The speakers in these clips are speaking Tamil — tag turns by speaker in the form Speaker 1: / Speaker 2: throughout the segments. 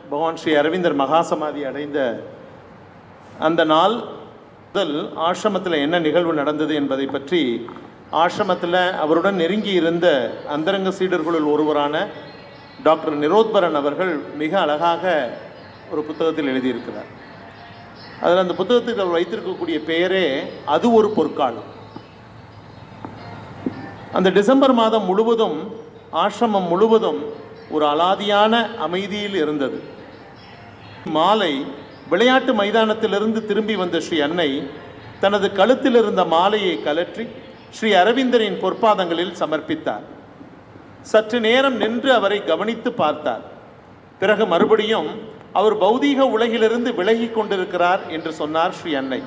Speaker 1: பகவான் ஸ்ரீ அரவிந்தர் மகாசமாதி அடைந்த அந்த நாள் முதல் ஆசிரமத்தில் என்ன நிகழ்வு நடந்தது என்பதை பற்றி ஆசிரமத்தில் அவருடன் நெருங்கி இருந்த அந்தரங்க சீடர்களுள் ஒருவரான டாக்டர் நிரோத்பரன் அவர்கள் மிக அழகாக ஒரு புத்தகத்தில் எழுதியிருக்கிறார் அதில் அந்த புத்தகத்துக்கு அவர் வைத்திருக்கக்கூடிய பெயரே அது ஒரு பொற்காலம் அந்த டிசம்பர் மாதம் முழுவதும் ஆசிரமம் முழுவதும் ஒரு அலாதியான அமைதியில் இருந்தது மாலை விளையாட்டு மைதானத்திலிருந்து திரும்பி வந்த ஸ்ரீ அன்னை தனது கழுத்தில் இருந்த மாலையை கலற்றி ஸ்ரீ அரவிந்தரின் பொற்பாதங்களில் சமர்ப்பித்தார் சற்று நேரம் நின்று அவரை கவனித்து பார்த்தார் பிறகு மறுபடியும் அவர் பௌதீக உலகிலிருந்து விலகி கொண்டிருக்கிறார் என்று சொன்னார் ஸ்ரீ அன்னை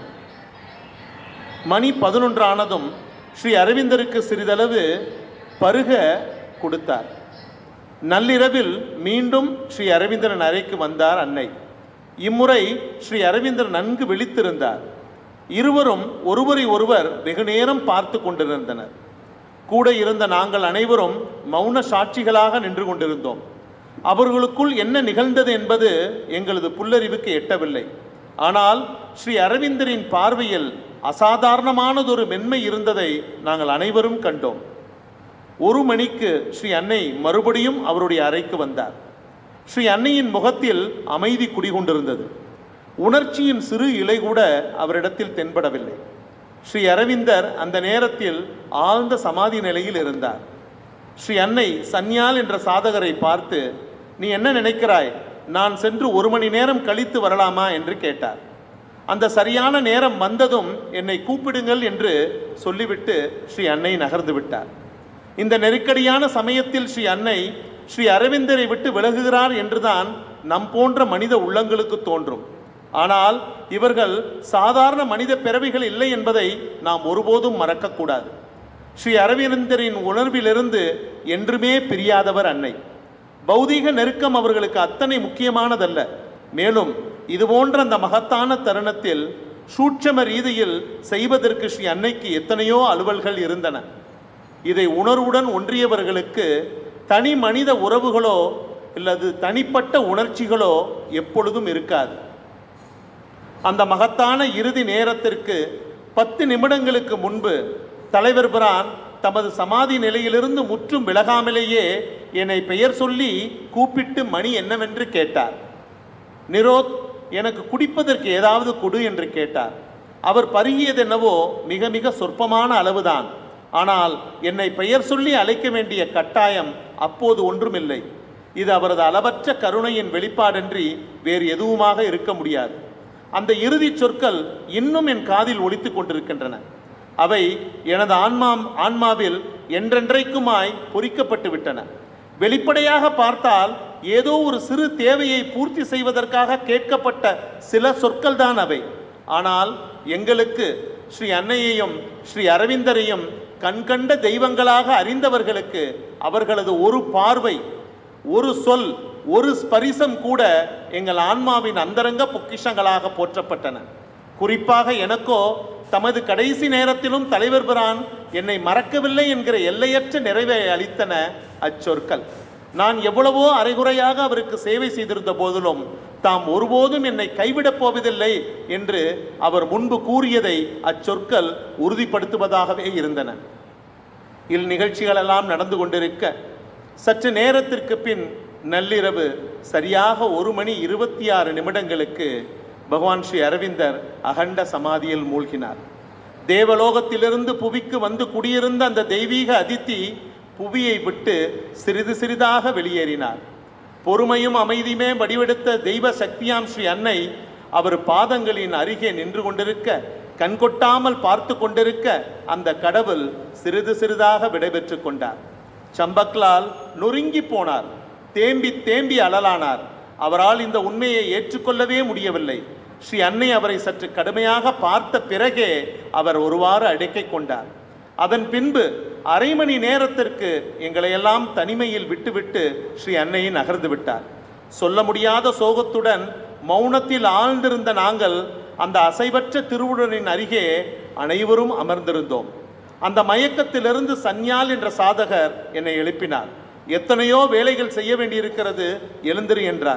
Speaker 1: மணி பதினொன்று ஆனதும் ஸ்ரீ அரவிந்தருக்கு சிறிதளவு பருக கொடுத்தார் நள்ளிரவில் மீண்டும் ஸ்ரீ அரவிந்தரன் அறைக்கு வந்தார் அன்னை இம்முறை ஸ்ரீ அரவிந்தர் நன்கு விழித்திருந்தார் இருவரும் ஒருவரை ஒருவர் வெகு நேரம் பார்த்து கொண்டிருந்தனர் கூட இருந்த நாங்கள் அனைவரும் மௌன சாட்சிகளாக நின்று கொண்டிருந்தோம் அவர்களுக்குள் என்ன நிகழ்ந்தது என்பது எங்களது புல்லறிவுக்கு எட்டவில்லை ஆனால் ஸ்ரீ அரவிந்தரின் பார்வையில் அசாதாரணமானதொரு மென்மை இருந்ததை நாங்கள் அனைவரும் கண்டோம் ஒரு மணிக்கு ஸ்ரீ அன்னை மறுபடியும் அவருடைய அறைக்கு வந்தார் ஸ்ரீ அன்னையின் முகத்தில் அமைதி குடிகொண்டிருந்தது உணர்ச்சியின் சிறு இலை கூட அவரிடத்தில் தென்படவில்லை ஸ்ரீ அரவிந்தர் அந்த நேரத்தில் ஆழ்ந்த சமாதி நிலையில் இருந்தார் ஸ்ரீ அன்னை சன்யால் என்ற சாதகரை பார்த்து நீ என்ன நினைக்கிறாய் நான் சென்று ஒரு மணி நேரம் கழித்து வரலாமா என்று கேட்டார் அந்த சரியான நேரம் வந்ததும் என்னை கூப்பிடுங்கள் என்று சொல்லிவிட்டு ஸ்ரீ அன்னை நகர்ந்து விட்டார் இந்த நெருக்கடியான சமயத்தில் ஸ்ரீ அன்னை ஸ்ரீ அரவிந்தரை விட்டு விலகுகிறார் என்றுதான் நம் போன்ற மனித உள்ளங்களுக்கு தோன்றும் ஆனால் இவர்கள் சாதாரண மனித பிறவிகள் இல்லை என்பதை நாம் ஒருபோதும் மறக்கக்கூடாது ஸ்ரீ அரவிந்தரின் உணர்விலிருந்து என்றுமே பிரியாதவர் அன்னை பௌதீக நெருக்கம் அவர்களுக்கு அத்தனை முக்கியமானதல்ல மேலும் இது போன்ற அந்த மகத்தான தருணத்தில் சூட்சம ரீதியில் செய்வதற்கு ஸ்ரீ அன்னைக்கு எத்தனையோ அலுவல்கள் இருந்தன இதை உணர்வுடன் ஒன்றியவர்களுக்கு தனி மனித உறவுகளோ இல்லது தனிப்பட்ட உணர்ச்சிகளோ எப்பொழுதும் இருக்காது அந்த மகத்தான இறுதி நேரத்திற்கு பத்து நிமிடங்களுக்கு முன்பு தலைவர் பிரான் தமது சமாதி நிலையிலிருந்து முற்றும் விலகாமலேயே என்னை பெயர் சொல்லி கூப்பிட்டு மணி என்னவென்று கேட்டார் நிரோத் எனக்கு குடிப்பதற்கு ஏதாவது கொடு என்று கேட்டார் அவர் பருகியது என்னவோ மிக மிக சொற்பமான அளவுதான் ஆனால் என்னை பெயர் சொல்லி அழைக்க வேண்டிய கட்டாயம் அப்போது ஒன்றுமில்லை இது அவரது அளவற்ற கருணையின் வெளிப்பாடன்றி வேறு எதுவுமாக இருக்க முடியாது அந்த இறுதி சொற்கள் இன்னும் என் காதில் ஒலித்துக் கொண்டிருக்கின்றன அவை எனது ஆன்மா ஆன்மாவில் என்றென்றைக்குமாய் பொறிக்கப்பட்டு விட்டன வெளிப்படையாக பார்த்தால் ஏதோ ஒரு சிறு தேவையை பூர்த்தி செய்வதற்காக கேட்கப்பட்ட சில சொற்கள் தான் அவை ஆனால் எங்களுக்கு ஸ்ரீ அன்னையையும் ஸ்ரீ அரவிந்தரையும் கண்கண்ட தெய்வங்களாக அறிந்தவர்களுக்கு அவர்களது ஒரு பார்வை ஒரு சொல் ஒரு ஸ்பரிசம் கூட எங்கள் ஆன்மாவின் அந்தரங்க பொக்கிஷங்களாக போற்றப்பட்டன குறிப்பாக எனக்கோ தமது கடைசி நேரத்திலும் தலைவர் பிரான் என்னை மறக்கவில்லை என்கிற எல்லையற்ற நிறைவை அளித்தன அச்சொற்கள் நான் எவ்வளவோ அரைகுறையாக அவருக்கு சேவை செய்திருந்த போதிலும் தாம் ஒருபோதும் என்னை கைவிடப் போவதில்லை என்று அவர் முன்பு கூறியதை அச்சொற்கள் உறுதிப்படுத்துவதாகவே இருந்தன இல் நிகழ்ச்சிகளெல்லாம் நடந்து கொண்டிருக்க சற்று நேரத்திற்கு பின் நள்ளிரவு சரியாக ஒரு மணி இருபத்தி ஆறு நிமிடங்களுக்கு பகவான் ஸ்ரீ அரவிந்தர் அகண்ட சமாதியில் மூழ்கினார் தேவலோகத்திலிருந்து புவிக்கு வந்து குடியிருந்த அந்த தெய்வீக அதித்தி புவியை விட்டு சிறிது சிறிதாக வெளியேறினார் பொறுமையும் அமைதியுமே வடிவெடுத்த தெய்வ சக்தியாம் ஸ்ரீ அன்னை அவர் பாதங்களின் அருகே நின்று கொண்டிருக்க கண்கொட்டாமல் பார்த்து கொண்டிருக்க அந்த கடவுள் சிறிது சிறிதாக விடைபெற்று கொண்டார் சம்பக்லால் நொறுங்கி போனார் தேம்பி தேம்பி அழலானார் அவரால் இந்த உண்மையை ஏற்றுக்கொள்ளவே முடியவில்லை ஸ்ரீ அன்னை அவரை சற்று கடுமையாக பார்த்த பிறகே அவர் ஒருவாறு அடக்கிக் கொண்டார் அதன் பின்பு அரை மணி நேரத்திற்கு எங்களையெல்லாம் தனிமையில் விட்டுவிட்டு ஸ்ரீ அன்னையை நகர்ந்து விட்டார் சொல்ல முடியாத சோகத்துடன் மௌனத்தில் ஆழ்ந்திருந்த நாங்கள் அந்த அசைவற்ற திருவுடனின் அருகே அனைவரும் அமர்ந்திருந்தோம் அந்த மயக்கத்திலிருந்து சன்யால் என்ற சாதகர் என்னை எழுப்பினார் எத்தனையோ வேலைகள் செய்ய வேண்டியிருக்கிறது எழுந்திரு என்றார்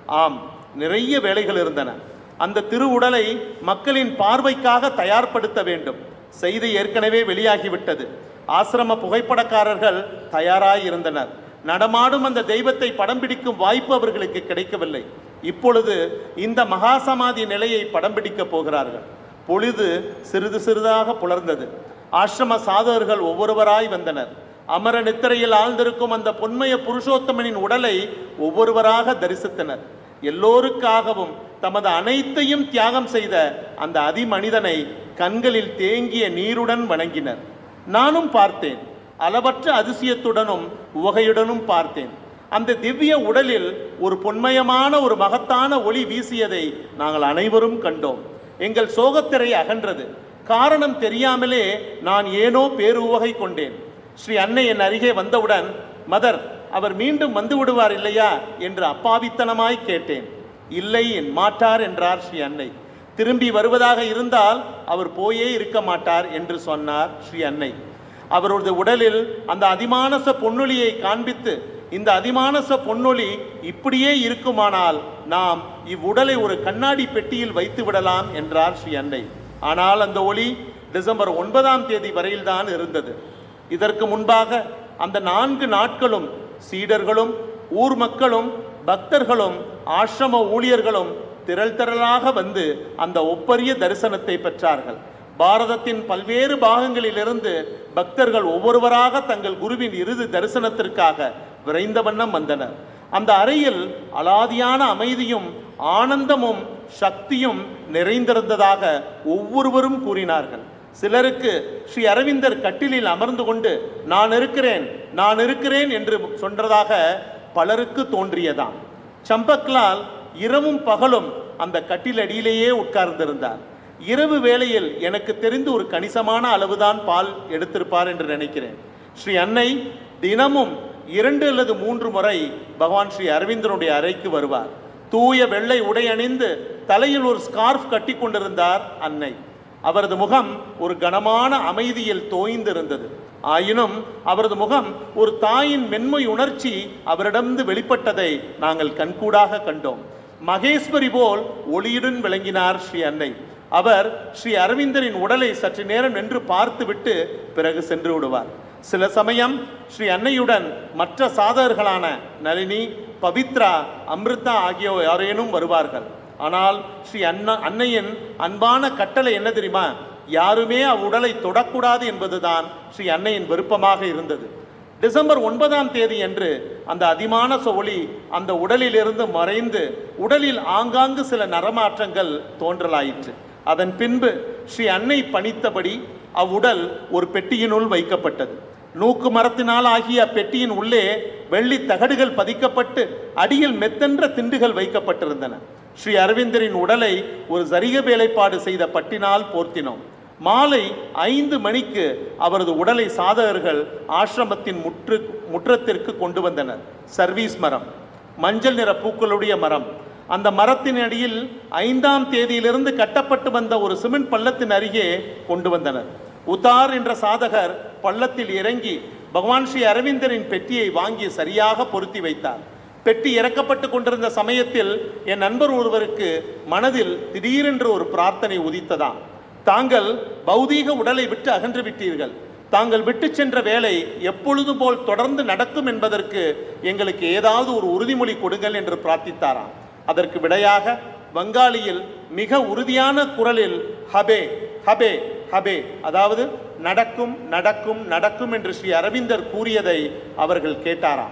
Speaker 1: ஆம் நிறைய வேலைகள் இருந்தன அந்த திருவுடலை மக்களின் பார்வைக்காக தயார்படுத்த வேண்டும் செய்தி ஏற்கனவே வெளியாகிவிட்டது ஆசிரம புகைப்படக்காரர்கள் தயாராய் இருந்தனர் நடமாடும் அந்த தெய்வத்தை படம் பிடிக்கும் வாய்ப்பு அவர்களுக்கு கிடைக்கவில்லை இப்பொழுது இந்த மகாசமாதி நிலையை படம் பிடிக்கப் போகிறார்கள் பொழுது சிறிது சிறிதாக புலர்ந்தது ஆசிரம சாதகர்கள் ஒவ்வொருவராய் வந்தனர் அமர நித்திரையில் ஆழ்ந்திருக்கும் அந்த பொன்மய புருஷோத்தமனின் உடலை ஒவ்வொருவராக தரிசித்தனர் எல்லோருக்காகவும் தமது அனைத்தையும் தியாகம் செய்த அந்த அதிமனிதனை கண்களில் தேங்கிய நீருடன் வணங்கினர் நானும் பார்த்தேன் அளவற்ற அதிசயத்துடனும் உவகையுடனும் பார்த்தேன் அந்த திவ்ய உடலில் ஒரு பொன்மயமான ஒரு மகத்தான ஒளி வீசியதை நாங்கள் அனைவரும் கண்டோம் எங்கள் சோகத்திரை அகன்றது காரணம் தெரியாமலே நான் ஏனோ பேருவகை கொண்டேன் ஸ்ரீ அன்னை என் அருகே வந்தவுடன் மதர் அவர் மீண்டும் வந்து விடுவார் இல்லையா என்று அப்பாவித்தனமாய் கேட்டேன் இல்லை என் மாட்டார் என்றார் ஸ்ரீ அன்னை திரும்பி வருவதாக இருந்தால் அவர் போயே இருக்க மாட்டார் என்று சொன்னார் ஸ்ரீ அன்னை அவரது உடலில் அந்த அதிமானச பொன்னொழியை காண்பித்து இந்த அதிமானச பொன்னொழி இப்படியே இருக்குமானால் நாம் இவ்வுடலை ஒரு கண்ணாடி பெட்டியில் வைத்து விடலாம் என்றார் ஸ்ரீ அன்னை ஆனால் அந்த ஒளி டிசம்பர் ஒன்பதாம் தேதி வரையில்தான் இருந்தது இதற்கு முன்பாக அந்த நான்கு நாட்களும் சீடர்களும் ஊர் மக்களும் பக்தர்களும் ஆசிரம ஊழியர்களும் திரள் திரளாக வந்து அந்த ஒப்பரிய தரிசனத்தை பெற்றார்கள் பாரதத்தின் பல்வேறு பாகங்களிலிருந்து பக்தர்கள் ஒவ்வொருவராக தங்கள் குருவின் இறுதி தரிசனத்திற்காக விரைந்த வண்ணம் வந்தனர் அந்த அறையில் அலாதியான அமைதியும் ஆனந்தமும் சக்தியும் நிறைந்திருந்ததாக ஒவ்வொருவரும் கூறினார்கள் சிலருக்கு ஸ்ரீ அரவிந்தர் கட்டிலில் அமர்ந்து கொண்டு நான் இருக்கிறேன் நான் இருக்கிறேன் என்று சொன்னதாக பலருக்கு தோன்றியதாம் சம்பக்லால் இரவும் பகலும் அந்த கட்டிலடியிலேயே உட்கார்ந்திருந்தார் இரவு வேளையில் எனக்கு தெரிந்து ஒரு கணிசமான அளவுதான் பால் எடுத்திருப்பார் என்று நினைக்கிறேன் ஸ்ரீ அன்னை தினமும் இரண்டு அல்லது மூன்று முறை பகவான் ஸ்ரீ அரவிந்தனுடைய அறைக்கு வருவார் தூய வெள்ளை உடை அணிந்து தலையில் ஒரு ஸ்கார்ஃப் கட்டி கொண்டிருந்தார் அன்னை அவரது முகம் ஒரு கனமான அமைதியில் தோய்ந்திருந்தது ஆயினும் அவரது முகம் ஒரு தாயின் மென்மை உணர்ச்சி அவரிடமிருந்து வெளிப்பட்டதை நாங்கள் கண்கூடாக கண்டோம் மகேஸ்வரி போல் ஒளியுடன் விளங்கினார் ஸ்ரீ அன்னை அவர் ஸ்ரீ அரவிந்தரின் உடலை சற்று நேரம் நின்று பார்த்துவிட்டு பிறகு சென்று விடுவார் சில சமயம் ஸ்ரீ அன்னையுடன் மற்ற சாதகர்களான நளினி பவித்ரா அமிர்தா ஆகிய யாரேனும் வருவார்கள் ஆனால் ஸ்ரீ அண்ணா அன்னையின் அன்பான கட்டளை என்ன தெரியுமா யாருமே அவ்வுடலை தொடக்கூடாது என்பதுதான் ஸ்ரீ அன்னையின் விருப்பமாக இருந்தது டிசம்பர் ஒன்பதாம் தேதி அன்று அந்த அதிமானச ஒளி அந்த உடலிலிருந்து மறைந்து உடலில் ஆங்காங்கு சில நரமாற்றங்கள் தோன்றலாயிற்று அதன் பின்பு ஸ்ரீ அன்னை பணித்தபடி அவ்வுடல் ஒரு பெட்டியினுள் வைக்கப்பட்டது நூக்கு மரத்தினால் ஆகிய அப்பெட்டியின் உள்ளே வெள்ளி தகடுகள் பதிக்கப்பட்டு அடியில் மெத்தென்ற திண்டுகள் வைக்கப்பட்டிருந்தன ஸ்ரீ அரவிந்தரின் உடலை ஒரு சரிக வேலைப்பாடு செய்த பட்டினால் போர்த்தினோம் மாலை ஐந்து மணிக்கு அவரது உடலை சாதகர்கள் ஆசிரமத்தின் முற்று முற்றத்திற்கு கொண்டு வந்தனர் சர்வீஸ் மரம் மஞ்சள் நிற பூக்களுடைய மரம் அந்த மரத்தின் அடியில் ஐந்தாம் தேதியிலிருந்து கட்டப்பட்டு வந்த ஒரு சிமெண்ட் பள்ளத்தின் அருகே கொண்டு வந்தனர் உத்தார் என்ற சாதகர் பள்ளத்தில் இறங்கி பகவான் ஸ்ரீ அரவிந்தரின் பெட்டியை வாங்கி சரியாக பொருத்தி வைத்தார் பெட்டி இறக்கப்பட்டு கொண்டிருந்த சமயத்தில் என் நண்பர் ஒருவருக்கு மனதில் திடீரென்று ஒரு பிரார்த்தனை உதித்ததாம் தாங்கள் பௌதீக உடலை விட்டு அகன்று விட்டீர்கள் தாங்கள் விட்டு சென்ற வேலை எப்பொழுதும் போல் தொடர்ந்து நடக்கும் என்பதற்கு எங்களுக்கு ஏதாவது ஒரு உறுதிமொழி கொடுங்கள் என்று பிரார்த்தித்தாராம் அதற்கு விடையாக வங்காளியில் மிக உறுதியான குரலில் ஹபே ஹபே ஹபே அதாவது நடக்கும் நடக்கும் நடக்கும் என்று ஸ்ரீ அரவிந்தர் கூறியதை அவர்கள் கேட்டாராம்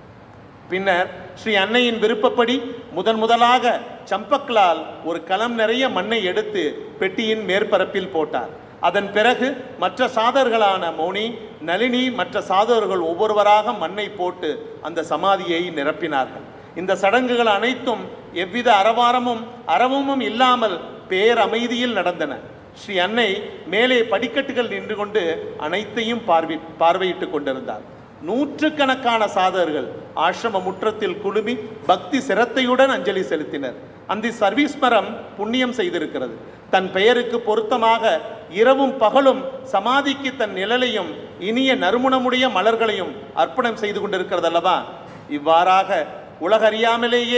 Speaker 1: பின்னர் ஸ்ரீ அன்னையின் விருப்பப்படி முதன் முதலாக சம்பக்லால் ஒரு களம் நிறைய மண்ணை எடுத்து பெட்டியின் மேற்பரப்பில் போட்டார் அதன் பிறகு மற்ற சாதர்களான மௌனி நளினி மற்ற சாதகர்கள் ஒவ்வொருவராக மண்ணை போட்டு அந்த சமாதியை நிரப்பினார்கள் இந்த சடங்குகள் அனைத்தும் எவ்வித அரவாரமும் அரவமும் இல்லாமல் பேரமைதியில் நடந்தன ஸ்ரீ அன்னை மேலே படிக்கட்டுகள் நின்று கொண்டு அனைத்தையும் பார்வை பார்வையிட்டு கொண்டிருந்தார் நூற்றுக்கணக்கான சாதகர்கள் ஆசிரம முற்றத்தில் குழுமி பக்தி சிரத்தையுடன் அஞ்சலி செலுத்தினர் அந்த சர்வீஸ் மரம் புண்ணியம் செய்திருக்கிறது தன் பெயருக்கு பொருத்தமாக இரவும் பகலும் சமாதிக்கு தன் நிழலையும் இனிய நறுமணமுடைய மலர்களையும் அர்ப்பணம் செய்து கொண்டிருக்கிறது அல்லவா இவ்வாறாக உலகறியாமலேயே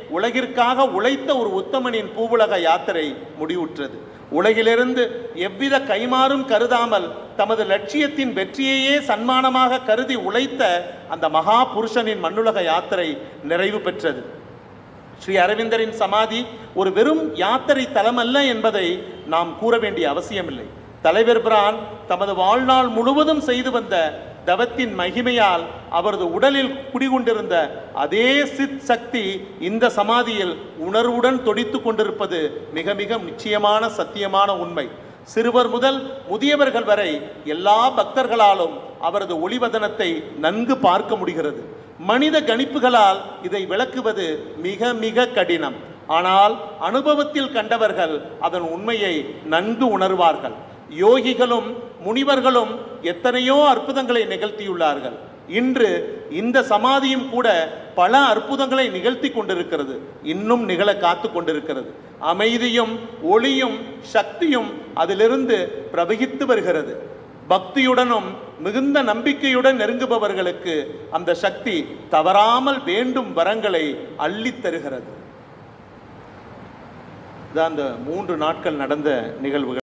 Speaker 1: உலகிற்காக உழைத்த ஒரு உத்தமனின் பூவுலக யாத்திரை முடிவுற்றது உலகிலிருந்து எவ்வித கைமாறும் கருதாமல் தமது லட்சியத்தின் வெற்றியையே சன்மானமாக கருதி உழைத்த அந்த மகா புருஷனின் மண்ணுலக யாத்திரை நிறைவு பெற்றது ஸ்ரீ அரவிந்தரின் சமாதி ஒரு வெறும் யாத்திரை தலமல்ல என்பதை நாம் கூற வேண்டிய அவசியமில்லை தலைவர் பிரான் தமது வாழ்நாள் முழுவதும் செய்து வந்த தவத்தின் மகிமையால் அவரது உடலில் குடிகொண்டிருந்த அதே சித் சக்தி இந்த சமாதியில் உணர்வுடன் தொடித்து கொண்டிருப்பது மிக மிக நிச்சயமான சத்தியமான உண்மை சிறுவர் முதல் முதியவர்கள் வரை எல்லா பக்தர்களாலும் அவரது ஒளிவதனத்தை நன்கு பார்க்க முடிகிறது மனித கணிப்புகளால் இதை விளக்குவது மிக மிக கடினம் ஆனால் அனுபவத்தில் கண்டவர்கள் அதன் உண்மையை நன்கு உணர்வார்கள் யோகிகளும் முனிவர்களும் எத்தனையோ அற்புதங்களை நிகழ்த்தியுள்ளார்கள் இன்று இந்த சமாதியும் கூட பல அற்புதங்களை நிகழ்த்தி கொண்டிருக்கிறது இன்னும் நிகழ காத்து கொண்டிருக்கிறது அமைதியும் ஒளியும் சக்தியும் அதிலிருந்து பிரவகித்து வருகிறது பக்தியுடனும் மிகுந்த நம்பிக்கையுடன் நெருங்குபவர்களுக்கு அந்த சக்தி தவறாமல் வேண்டும் வரங்களை அள்ளித் தருகிறது இதான் அந்த மூன்று நாட்கள் நடந்த நிகழ்வுகள்